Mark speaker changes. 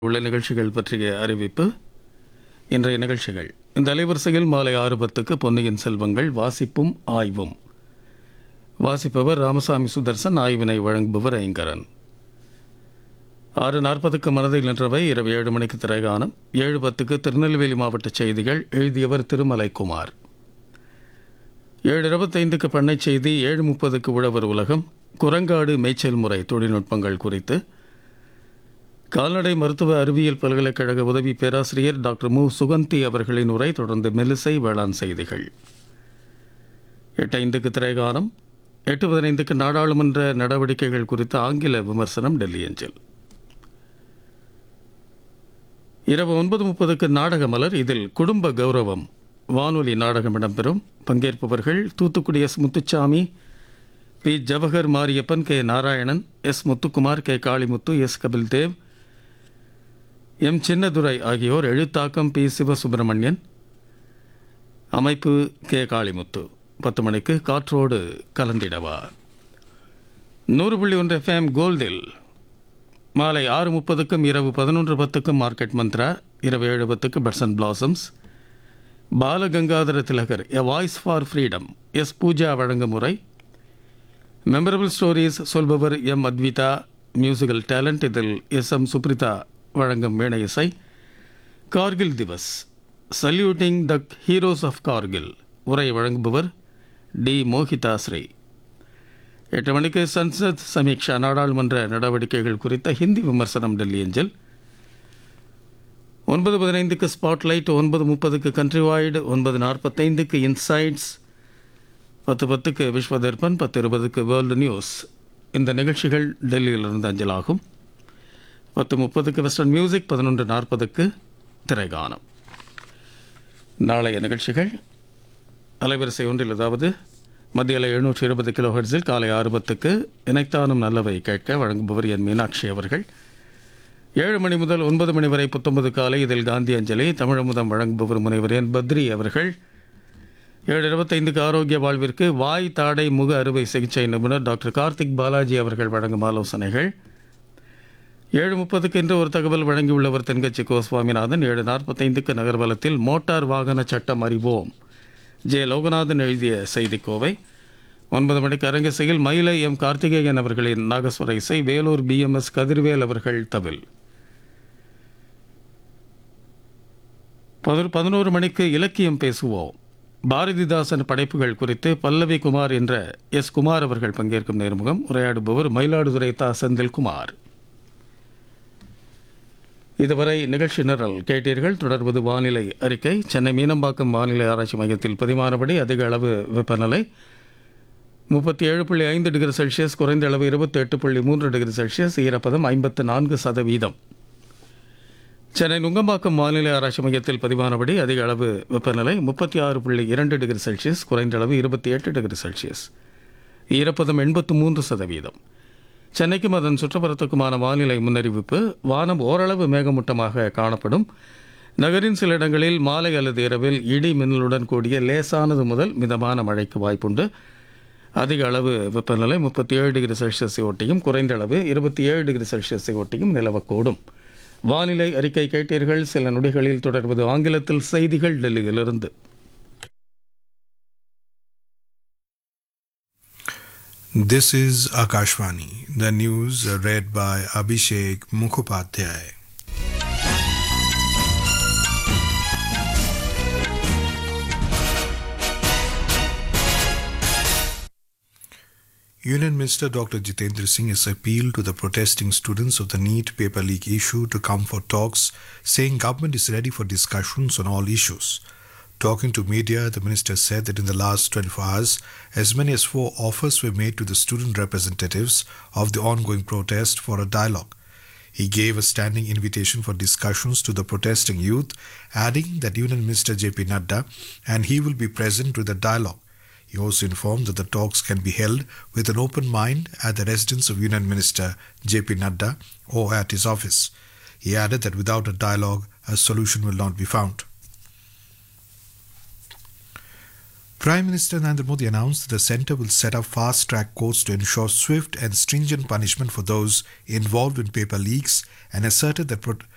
Speaker 1: உள்ள நிகழ்ச்சிகள் பற்றிய அறிவிப்பு இன்றைய நிகழ்ச்சிகள் இந்த அலைவரிசையில் மாலை ஆறு பத்துக்கு பொன்னியின் செல்வங்கள் வாசிப்பும் ஆய்வும் வாசிப்பவர் ராமசாமி சுதர்சன் ஆய்வினை வழங்குபவர் ஐங்கரன் ஆறு நாற்பதுக்கு மனதில் நின்றவை இரவு ஏழு மணிக்கு திரைகானம் ஏழு பத்துக்கு திருநெல்வேலி மாவட்ட செய்திகள் எழுதியவர் திருமலைக்குமார் ஏழு இருபத்தைந்துக்கு பண்ணை செய்தி ஏழு முப்பதுக்கு உழவர் உலகம் குரங்காடு மேய்ச்சல் முறை தொழில்நுட்பங்கள் குறித்து கால்நடை மருத்துவ அறிவியல் பல்கலைக்கழக உதவி பேராசிரியர் டாக்டர் மு சுகந்தி அவர்களின் உரை தொடர்ந்து மெல்லிசை வேளாண் செய்திகள் எட்டு ஐந்துக்கு திரைகானம் எட்டு பதினைந்துக்கு நாடாளுமன்ற நடவடிக்கைகள் குறித்த ஆங்கில விமர்சனம் டெல்லி அஞ்சல் இரவு ஒன்பது முப்பதுக்கு நாடக மலர் இதில் குடும்ப கௌரவம் வானொலி நாடகம் இடம்பெறும் பங்கேற்பவர்கள் Thoothukudi S Muthusamy P Jawahar Mariappan K Narayanan S Muthukumar K Kalimuthu S Kapildev M Chinnadurai ஆகியோர் எழுத்தாக்கம் பி சிவசுப்பிரமணியன் அமைப்பு கே காளிமுத்து பத்து மணிக்கு காற்றோடு கலந்திடவா நூறு புள்ளி ஒன்று எஃப்எம் கோல்டில் மாலை ஆறு முப்பதுக்கும் இரவு பதினொன்று பத்துக்கும் மார்க்கெட் மந்த்ரா இரவு ஏழு பத்துக்கு பட்சன் blossoms Balagangadhara Tilak a voice for freedom S Pooja வழங்கும் முறை மெமரபிள் ஸ்டோரிஸ் சொல்பவர் எம் அத்விதா மியூசிக்கல் டேலண்ட் இதில் எஸ் எம் சுப்ரிதா வழங்கும் மேடை இசை Kargil Diwas saluting the heroes of Kargil உரை வழங்குபவர் டி மோகிதா ஸ்ரீ எட்டு மணிக்கு சன்சத் சமீக்ஷா நாடாளுமன்ற நடவடிக்கைகள் குறித்த ஹிந்தி விமர்சனம் டெல்லி அஞ்சல் ஒன்பது பதினைந்துக்கு ஸ்பாட்லைட் ஒன்பது முப்பதுக்கு கண்ட்ரி வாய்டு ஒன்பது நாற்பத்தைந்துக்கு இன்சைட்ஸ் பத்து பத்துக்கு விஸ்வ தர்பன் பத்து இருபதுக்கு வேர்ல்டு நியூஸ் இந்த நிகழ்ச்சிகள் டெல்லியிலிருந்து அஞ்சலாகும் பத்து முப்பதுக்கு வெஸ்டர்ன் மியூசிக் பதினொன்று நாற்பதுக்கு திரைகானம் நாளைய நிகழ்ச்சிகள் அலைவரிசை ஒன்றில் அதாவது மத்தியில் எழுநூற்றி இருபது கிலோ ஹெர்ட்ஸில் காலை ஆறு பத்துக்கு இணைத்தானும் நல்லவை கேட்க வழங்குபவர் என் மீனாட்சி அவர்கள் ஏழு மணி முதல் ஒன்பது மணி வரை புத்தொன்பது காலை இதில் காந்தி அஞ்சலி தமிழமுதம் வழங்குபவர் முனைவர் என் பத்ரி அவர்கள் ஏழு இருபத்தைந்துக்கு ஆரோக்கிய வாழ்விற்கு வாய் தாடை முக அறுவை சிகிச்சை நிபுணர் டாக்டர் கார்த்திக் பாலாஜி அவர்கள் வழங்கும் ஆலோசனைகள் ஏழு முப்பதுக்கு என்று ஒரு தகவல் வழங்கியுள்ளவர் தென்கட்சி கோ சுவாமிநாதன் ஏழு நாற்பத்தைந்துக்கு நகர்வலத்தில் மோட்டார் வாகன சட்டம் அறிவோம் ஜே லோகநாதன் எழுதிய செய்திக்கோவை ஒன்பது மணிக்கு அரங்கசையில் மயிலை எம் கார்த்திகேயன் அவர்களின் நாகஸ்வர இசை வேலூர் பிஎம்எஸ் கதிர்வேல் அவர்கள் தவில் பதினொரு பதினோரு மணிக்கு இலக்கியம் பேசுவோம் பாரதிதாசன் படைப்புகள் குறித்து பல்லவி குமார் என்ற எஸ் குமார் அவர்கள் பங்கேற்கும் நேர்முகம் உரையாடுபவர் மயிலாடுதுறை தா செந்தில்குமார் இதுவரை நிகழ்ச்சி நிரல் கேட்டீர்கள் தொடர்வது வானிலை அறிக்கை சென்னை மீனம்பாக்கம் வானிலை ஆராய்ச்சி மையத்தில் பதிவானபடி அதிக அளவு வெப்பநிலை முப்பத்தி ஏழு புள்ளி ஐந்து டிகிரி செல்சியஸ் குறைந்த அளவு இருபத்தி எட்டு புள்ளி மூன்று டிகிரி செல்சியஸ் ஈரப்பதம் ஐம்பத்து நான்கு சதவீதம் சென்னை நுங்கம்பாக்கம் வானிலை ஆராய்ச்சி மையத்தில் பதிவானபடி அதிக அளவு வெப்பநிலை முப்பத்தி ஆறு புள்ளி இரண்டு டிகிரி செல்சியஸ் குறைந்த அளவு இருபத்தி எட்டு டிகிரி செல்சியஸ் ஈரப்பதம் எண்பத்து மூன்று சதவீதம் சென்னைக்கும் அதன் சுற்றுப்புறத்துக்குமான வானிலை முன்னறிவிப்பு வானம் ஓரளவு மேகமூட்டமாக காணப்படும் நகரின் சில இடங்களில் மாலை அல்லது இரவில் இடி மின்னலுடன் கூடிய லேசானது முதல் மிதமான மழைக்கு வாய்ப்புண்டு அதிக அளவு வெப்பநிலை முப்பத்தி ஏழு டிகிரி செல்சியஸை ஒட்டியும் குறைந்த அளவு இருபத்தி ஏழு டிகிரி செல்சியஸை ஒட்டியும் நிலவக்கூடும் வானிலை அறிக்கை கேட்டீர்கள் சில நொடிகளில் தொடர்வது ஆங்கிலத்தில் செய்திகள் டெல்லியிலிருந்து
Speaker 2: This is Akashvani. The news uh, read by Abhishek Mukhopadhyay. Union Minister Dr. Jitendra Singh has appealed to the protesting students of the NEET paper leak issue to come for talks, saying government is ready for discussions on all issues. Talking to media, the minister said that in the last 24 hours, as many as four offers were made to the student representatives of the ongoing protest for a dialogue. He gave a standing invitation for discussions to the protesting youth, adding that Union Minister JP Nadda and he will be present to the dialogue. He also informed that the talks can be held with an open mind at the residence of Union Minister JP Nadda or at his office. He added that without a dialogue, a solution will not be found. Prime Minister Narendra Modi announced that the centre will set up fast track courts to ensure swift and stringent punishment for those involved in paper leaks and asserted that pro-